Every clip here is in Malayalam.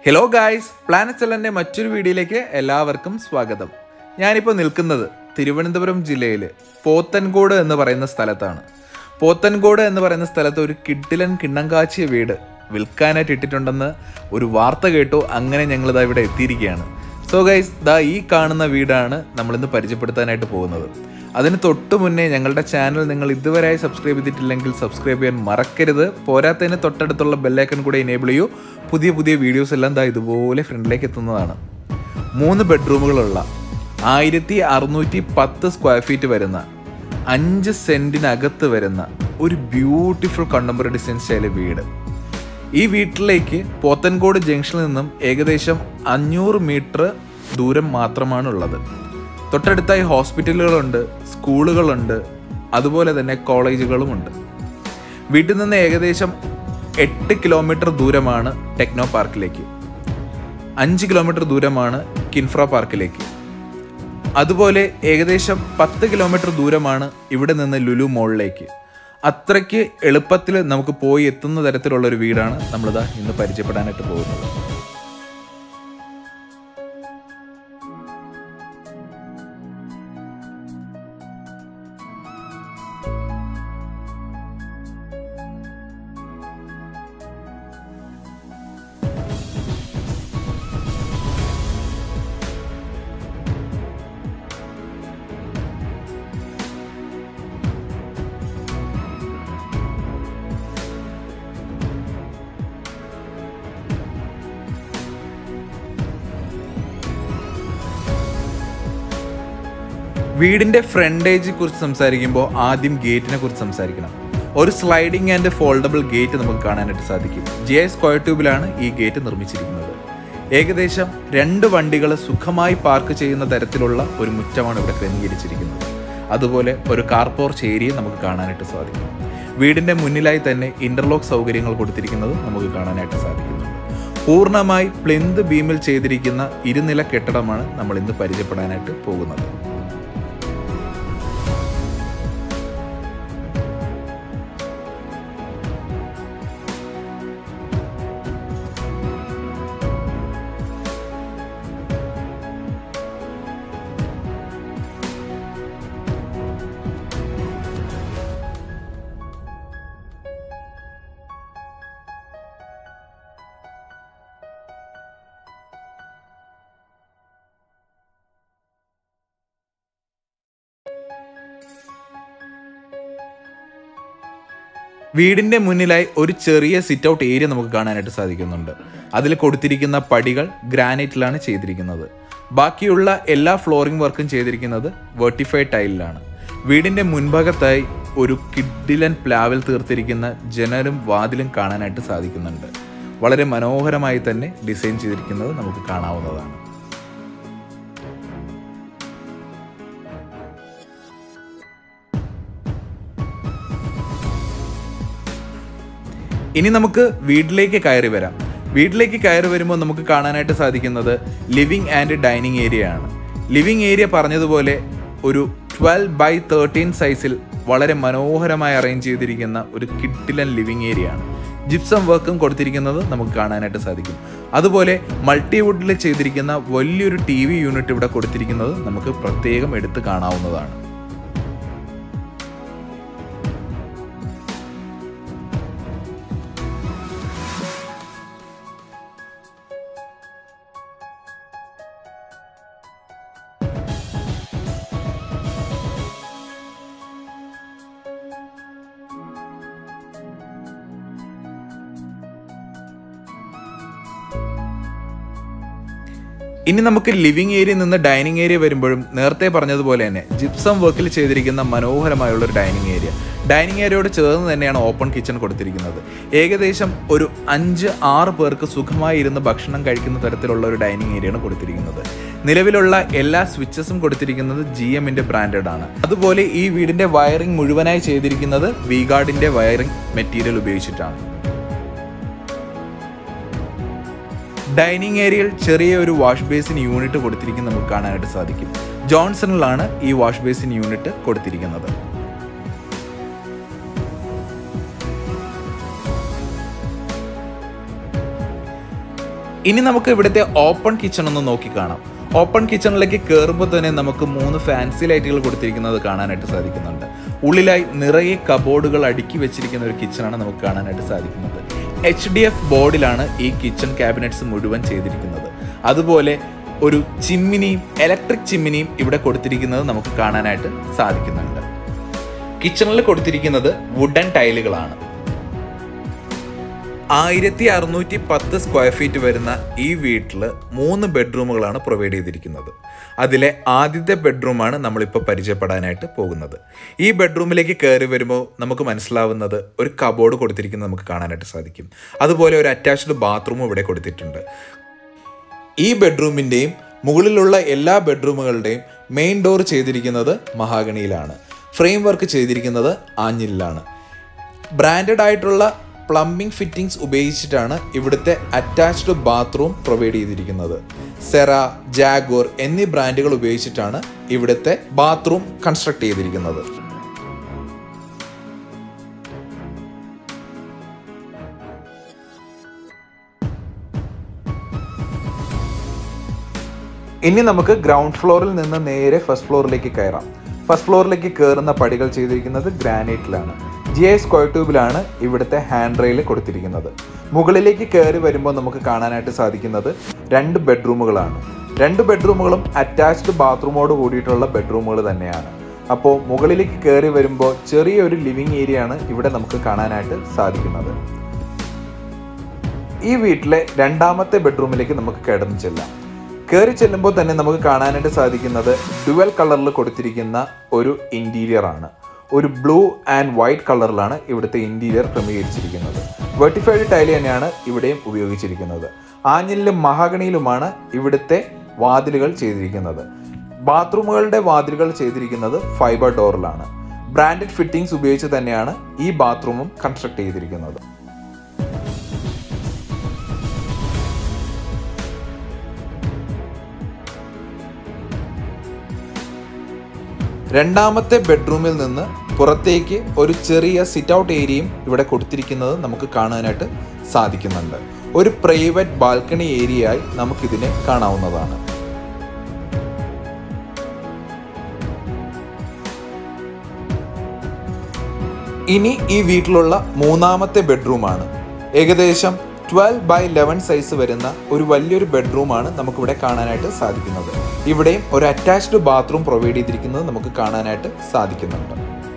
ഹലോ ഗായ്സ് പ്ലാനറ്റ് സെല്ലൻ്റെ മറ്റൊരു വീഡിയോയിലേക്ക് എല്ലാവർക്കും സ്വാഗതം ഞാനിപ്പോൾ നിൽക്കുന്നത് തിരുവനന്തപുരം ജില്ലയിൽ പോത്തൻകോട് എന്ന് പറയുന്ന സ്ഥലത്താണ് പോത്തൻകോട് എന്ന് പറയുന്ന സ്ഥലത്ത് ഒരു കിഡിലൻ കിണ്ണം കാച്ചിയ വീട് വിൽക്കാനായിട്ട് ഇട്ടിട്ടുണ്ടെന്ന് ഒരു വാർത്ത കേട്ടു അങ്ങനെ ഞങ്ങളിതാ ഇവിടെ എത്തിയിരിക്കുകയാണ് സോ ഗൈസ് ദാ ഈ കാണുന്ന വീടാണ് നമ്മളിന്ന് പരിചയപ്പെടുത്താനായിട്ട് പോകുന്നത് അതിന് തൊട്ട് മുന്നേ ഞങ്ങളുടെ ചാനൽ നിങ്ങൾ ഇതുവരെയായി സബ്സ്ക്രൈബ് ചെയ്തിട്ടില്ലെങ്കിൽ സബ്സ്ക്രൈബ് ചെയ്യാൻ മറക്കരുത് പോരാത്തതിന് തൊട്ടടുത്തുള്ള ബെല്ലൈക്കൺ കൂടെ എനേബിൾ ചെയ്യൂ പുതിയ പുതിയ വീഡിയോസ് എല്ലാം ദാ ഇതുപോലെ ഫ്രണ്ടിലേക്ക് എത്തുന്നതാണ് മൂന്ന് ബെഡ്റൂമുകളുള്ള ആയിരത്തി അറുന്നൂറ്റി പത്ത് സ്ക്വയർ ഫീറ്റ് വരുന്ന അഞ്ച് സെൻറ്റിനകത്ത് വരുന്ന ഒരു ബ്യൂട്ടിഫുൾ കണ്ടംപററി ഡിസൈൻ സ്റ്റൈല് വീട് ഈ വീട്ടിലേക്ക് പോത്തൻകോട് ജംഗ്ഷനിൽ നിന്നും ഏകദേശം അഞ്ഞൂറ് മീറ്റർ ദൂരം മാത്രമാണ് ഉള്ളത് തൊട്ടടുത്തായി ഹോസ്പിറ്റലുകളുണ്ട് സ്കൂളുകളുണ്ട് അതുപോലെ തന്നെ കോളേജുകളുമുണ്ട് വീട്ടിൽ നിന്ന് ഏകദേശം എട്ട് കിലോമീറ്റർ ദൂരമാണ് ടെക്നോ പാർക്കിലേക്ക് അഞ്ച് കിലോമീറ്റർ ദൂരമാണ് കിൻഫ്ര പാർക്കിലേക്ക് അതുപോലെ ഏകദേശം പത്ത് കിലോമീറ്റർ ദൂരമാണ് ഇവിടെ നിന്ന് ലുലു മോളിലേക്ക് അത്രയ്ക്ക് എളുപ്പത്തിൽ നമുക്ക് പോയി എത്തുന്ന തരത്തിലുള്ള ഒരു വീടാണ് നമ്മളിതാ ഇന്ന് പരിചയപ്പെടാനായിട്ട് പോകുന്നത് വീടിന്റെ ഫ്രണ്ടേജ് കുറിച്ച് സംസാരിക്കുമ്പോൾ ആദ്യം ഗേറ്റിനെ കുറിച്ച് സംസാരിക്കണം ഒരു സ്ലൈഡിംഗ് ആൻഡ് ഫോൾഡബിൾ ഗേറ്റ് നമുക്ക് കാണാനായിട്ട് സാധിക്കും ജെ സ്ക്വയർ ട്യൂബിലാണ് ഈ ഗേറ്റ് നിർമ്മിച്ചിരിക്കുന്നത് ഏകദേശം രണ്ട് വണ്ടികൾ സുഖമായി പാർക്ക് ചെയ്യുന്ന തരത്തിലുള്ള ഒരു മുറ്റമാണ് ഇവിടെ ക്രമീകരിച്ചിരിക്കുന്നത് അതുപോലെ ഒരു കാർ പോർച്ച് ഏരിയ നമുക്ക് കാണാനായിട്ട് സാധിക്കും വീടിന്റെ മുന്നിലായി തന്നെ ഇന്റർലോക്ക് സൗകര്യങ്ങൾ കൊടുത്തിരിക്കുന്നത് നമുക്ക് കാണാനായിട്ട് സാധിക്കുന്നുണ്ട് പൂർണ്ണമായി പ്ലിന്ത് ബീമിൽ ചെയ്തിരിക്കുന്ന ഇരുനില കെട്ടിടമാണ് നമ്മൾ ഇന്ന് പരിചയപ്പെടാനായിട്ട് പോകുന്നത് വീടിന്റെ മുന്നിലായി ഒരു ചെറിയ സിറ്റ് ഔട്ട് ഏരിയ നമുക്ക് കാണാനായിട്ട് സാധിക്കുന്നുണ്ട് അതിൽ കൊടുത്തിരിക്കുന്ന പടികൾ ഗ്രാനൈറ്റിലാണ് ചെയ്തിരിക്കുന്നത് ബാക്കിയുള്ള എല്ലാ ഫ്ലോറിംഗ് വർക്കും ചെയ്തിരിക്കുന്നത് വെർട്ടിഫൈഡ് ടൈലിലാണ് വീടിന്റെ മുൻഭാഗത്തായി ഒരു കിഡിലൻ പ്ലാവിൽ തീർത്തിരിക്കുന്ന ജനലും വാതിലും കാണാനായിട്ട് സാധിക്കുന്നുണ്ട് വളരെ മനോഹരമായി തന്നെ ഡിസൈൻ ചെയ്തിരിക്കുന്നത് നമുക്ക് കാണാവുന്നതാണ് ഇനി നമുക്ക് വീട്ടിലേക്ക് കയറി വരാം വീട്ടിലേക്ക് കയറി വരുമ്പോൾ നമുക്ക് കാണാനായിട്ട് സാധിക്കുന്നത് ലിവിങ് ആൻഡ് ഡൈനിങ് ഏരിയ ആണ് ലിവിങ് ഏരിയ പറഞ്ഞതുപോലെ ഒരു ട്വൽവ് ബൈ തേർട്ടീൻ സൈസിൽ വളരെ മനോഹരമായി അറേഞ്ച് ചെയ്തിരിക്കുന്ന ഒരു കിഡിലൻ ലിവിങ് ഏരിയ ആണ് ജിപ്സം വർക്കും കൊടുത്തിരിക്കുന്നത് നമുക്ക് കാണാനായിട്ട് സാധിക്കും അതുപോലെ മൾട്ടിവുഡിൽ ചെയ്തിരിക്കുന്ന വലിയൊരു ടി വി യൂണിറ്റ് ഇവിടെ കൊടുത്തിരിക്കുന്നത് നമുക്ക് പ്രത്യേകം എടുത്ത് കാണാവുന്നതാണ് ഇനി നമുക്ക് ലിവിംഗ് ഏരിയ നിന്ന് ഡൈനിങ് ഏരിയ വരുമ്പോഴും നേരത്തെ പറഞ്ഞതുപോലെ തന്നെ ജിപ്സം വർക്കിൽ ചെയ്തിരിക്കുന്ന മനോഹരമായുള്ള ഒരു ഡൈനിങ് ഏരിയ ഡൈനിങ് ഏരിയയോട് ചേർന്ന് തന്നെയാണ് ഓപ്പൺ കിച്ചൺ കൊടുത്തിരിക്കുന്നത് ഏകദേശം ഒരു അഞ്ച് ആറ് പേർക്ക് സുഖമായി ഇരുന്ന് ഭക്ഷണം കഴിക്കുന്ന തരത്തിലുള്ള ഒരു ഡൈനിങ് ഏരിയയാണ് കൊടുത്തിരിക്കുന്നത് നിലവിലുള്ള എല്ലാ സ്വിച്ചസും കൊടുത്തിരിക്കുന്നത് ജി എമ്മിന്റെ ബ്രാൻഡഡ് ആണ് അതുപോലെ ഈ വീടിന്റെ വയറിംഗ് മുഴുവനായി ചെയ്തിരിക്കുന്നത് വിഗാർഡിന്റെ വയറിംഗ് മെറ്റീരിയൽ ഉപയോഗിച്ചിട്ടാണ് ഡൈനിങ് ഏരിയയിൽ ചെറിയ ഒരു വാഷ് ബേസിൻ യൂണിറ്റ് കൊടുത്തിരിക്കുന്നത് നമുക്ക് കാണാനായിട്ട് സാധിക്കും ജോൺസണിലാണ് ഈ വാഷ് ബേസിൻ യൂണിറ്റ് കൊടുത്തിരിക്കുന്നത് ഇനി നമുക്ക് ഇവിടുത്തെ ഓപ്പൺ കിച്ചൺ ഒന്ന് നോക്കി കാണാം ഓപ്പൺ കിച്ചണിലേക്ക് കയറുമ്പോൾ തന്നെ നമുക്ക് മൂന്ന് ഫാൻസി ലൈറ്റുകൾ കൊടുത്തിരിക്കുന്നത് കാണാനായിട്ട് സാധിക്കുന്നുണ്ട് ഉള്ളിലായി നിറയെ കബോർഡുകൾ അടുക്കി വെച്ചിരിക്കുന്ന ഒരു കിച്ചണാണ് നമുക്ക് കാണാനായിട്ട് സാധിക്കുന്നത് എച്ച് ഡി എഫ് ബോർഡിലാണ് ഈ കിച്ചൺ ക്യാബിനറ്റ്സ് മുഴുവൻ ചെയ്തിരിക്കുന്നത് അതുപോലെ ഒരു ചിമ്മിനിയും ഇലക്ട്രിക് ചിമ്മിനിയും ഇവിടെ കൊടുത്തിരിക്കുന്നത് നമുക്ക് കാണാനായിട്ട് സാധിക്കുന്നുണ്ട് കിച്ചണിൽ കൊടുത്തിരിക്കുന്നത് വുഡൻ ടൈലുകളാണ് ആയിരത്തി അറുന്നൂറ്റി പത്ത് സ്ക്വയർ ഫീറ്റ് വരുന്ന ഈ വീട്ടിൽ മൂന്ന് ബെഡ്റൂമുകളാണ് പ്രൊവൈഡ് ചെയ്തിരിക്കുന്നത് അതിലെ ആദ്യത്തെ ബെഡ്റൂമാണ് നമ്മളിപ്പോൾ പരിചയപ്പെടാനായിട്ട് പോകുന്നത് ഈ ബെഡ്റൂമിലേക്ക് കയറി വരുമ്പോൾ നമുക്ക് മനസ്സിലാവുന്നത് ഒരു കബോർഡ് കൊടുത്തിരിക്കുന്നത് നമുക്ക് കാണാനായിട്ട് സാധിക്കും അതുപോലെ ഒരു അറ്റാച്ച്ഡ് ബാത്റൂമും ഇവിടെ കൊടുത്തിട്ടുണ്ട് ഈ ബെഡ്റൂമിൻ്റെയും മുകളിലുള്ള എല്ലാ ബെഡ്റൂമുകളുടെയും മെയിൻ ഡോർ ചെയ്തിരിക്കുന്നത് മഹാഗണിയിലാണ് ഫ്രെയിം വർക്ക് ചെയ്തിരിക്കുന്നത് ആഞ്ഞിലാണ് ബ്രാൻഡഡ് ആയിട്ടുള്ള പ്ലംബിംഗ് ഫിറ്റിംഗ്സ് ഉപയോഗിച്ചിട്ടാണ് ഇവിടുത്തെ അറ്റാച്ച്ഡ് ബാത്റൂം പ്രൊവൈഡ് ചെയ്തിരിക്കുന്നത് സെറ ജാഗോർ എന്നീ ബ്രാൻഡുകൾ ഉപയോഗിച്ചിട്ടാണ് ഇവിടുത്തെ ബാത്റൂം കൺസ്ട്രക്ട് ചെയ്തിരിക്കുന്നത് ഇനി നമുക്ക് ഗ്രൗണ്ട് ഫ്ലോറിൽ നിന്ന് നേരെ ഫസ്റ്റ് ഫ്ലോറിലേക്ക് കയറാം ഫസ്റ്റ് ഫ്ലോറിലേക്ക് കയറുന്ന പടികൾ ചെയ്തിരിക്കുന്നത് ഗ്രാനൈറ്റിലാണ് ജി ഐ സ്ക്വയർ ട്യൂബിലാണ് ഇവിടുത്തെ ഹാൻഡ് റെയിൽ കൊടുത്തിരിക്കുന്നത് മുകളിലേക്ക് കയറി വരുമ്പോൾ നമുക്ക് കാണാനായിട്ട് സാധിക്കുന്നത് രണ്ട് ബെഡ്റൂമുകളാണ് രണ്ട് ബെഡ്റൂമുകളും അറ്റാച്ച്ഡ് ബാത്റൂമോട് കൂടിയിട്ടുള്ള ബെഡ്റൂമുകൾ തന്നെയാണ് അപ്പോൾ മുകളിലേക്ക് കയറി വരുമ്പോൾ ചെറിയൊരു ലിവിങ് ഏരിയ ആണ് ഇവിടെ നമുക്ക് കാണാനായിട്ട് സാധിക്കുന്നത് ഈ വീട്ടിലെ രണ്ടാമത്തെ ബെഡ്റൂമിലേക്ക് നമുക്ക് കിടന്നു ചെല്ലാം കയറി ചെല്ലുമ്പോൾ തന്നെ നമുക്ക് കാണാനായിട്ട് സാധിക്കുന്നത് ഡുവൽ കളറിൽ കൊടുത്തിരിക്കുന്ന ഒരു ഇൻറ്റീരിയർ ആണ് ഒരു ബ്ലൂ ആൻഡ് വൈറ്റ് കളറിലാണ് ഇവിടുത്തെ ഇൻറ്റീരിയർ ക്രമീകരിച്ചിരിക്കുന്നത് വെർട്ടിഫൈഡ് ടൈൽ തന്നെയാണ് ഇവിടെയും ഉപയോഗിച്ചിരിക്കുന്നത് ആഞ്ഞിലും മഹാഗണിയിലുമാണ് ഇവിടുത്തെ വാതിലുകൾ ചെയ്തിരിക്കുന്നത് ബാത്റൂമുകളുടെ വാതിലുകൾ ചെയ്തിരിക്കുന്നത് ഫൈബർ ഡോറിലാണ് ബ്രാൻഡഡ് ഫിറ്റിംഗ്സ് ഉപയോഗിച്ച് തന്നെയാണ് ഈ ബാത്റൂമും കൺസ്ട്രക്ട് ചെയ്തിരിക്കുന്നത് രണ്ടാമത്തെ ബെഡ്റൂമിൽ നിന്ന് പുറത്തേക്ക് ഒരു ചെറിയ സിറ്റ് ഔട്ട് ഏരിയയും ഇവിടെ കൊടുത്തിരിക്കുന്നത് നമുക്ക് കാണാനായിട്ട് സാധിക്കുന്നുണ്ട് ഒരു പ്രൈവറ്റ് ബാൽക്കണി ഏരിയയായി നമുക്കിതിനെ കാണാവുന്നതാണ് ഇനി ഈ വീട്ടിലുള്ള മൂന്നാമത്തെ ബെഡ്റൂമാണ് ഏകദേശം ട്വൽവ് ബൈ ലെവൻ സൈസ് വരുന്ന ഒരു വലിയൊരു ബെഡ്റൂമാണ് നമുക്കിവിടെ കാണാനായിട്ട് സാധിക്കുന്നത് ഇവിടെയും ഒരു അറ്റാച്ച്ഡ് ബാത്റൂം പ്രൊവൈഡ് ചെയ്തിരിക്കുന്നത് നമുക്ക് കാണാനായിട്ട് സാധിക്കുന്നുണ്ട്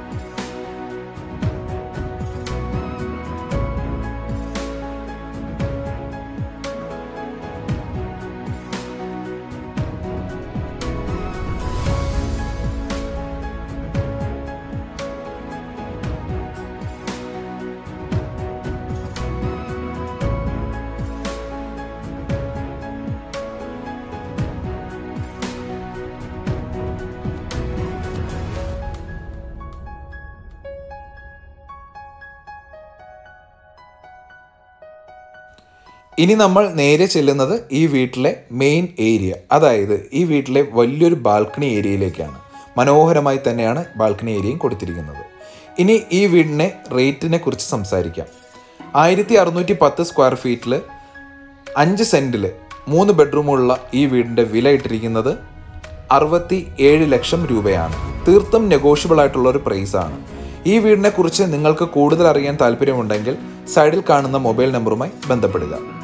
ഇനി നമ്മൾ നേരെ ചെല്ലുന്നത് ഈ വീട്ടിലെ മെയിൻ ഏരിയ അതായത് ഈ വീട്ടിലെ വലിയൊരു ബാൽക്കണി ഏരിയയിലേക്കാണ് മനോഹരമായി തന്നെയാണ് ബാൽക്കണി ഏരിയയും കൊടുത്തിരിക്കുന്നത് ഇനി ഈ വീടിനെ റേറ്റിനെ കുറിച്ച് സംസാരിക്കാം ആയിരത്തി അറുന്നൂറ്റി പത്ത് സ്ക്വയർ ഫീറ്റിൽ അഞ്ച് സെൻറ്റിൽ മൂന്ന് ബെഡ്റൂമുള്ള ഈ വീടിൻ്റെ വില ഇട്ടിരിക്കുന്നത് അറുപത്തി ഏഴ് ലക്ഷം രൂപയാണ് തീർത്തും നെഗോഷ്യബിൾ ആയിട്ടുള്ള ഒരു പ്രൈസാണ് ഈ വീടിനെ കുറിച്ച് നിങ്ങൾക്ക് കൂടുതൽ അറിയാൻ താല്പര്യമുണ്ടെങ്കിൽ സൈഡിൽ കാണുന്ന മൊബൈൽ നമ്പറുമായി ബന്ധപ്പെടുക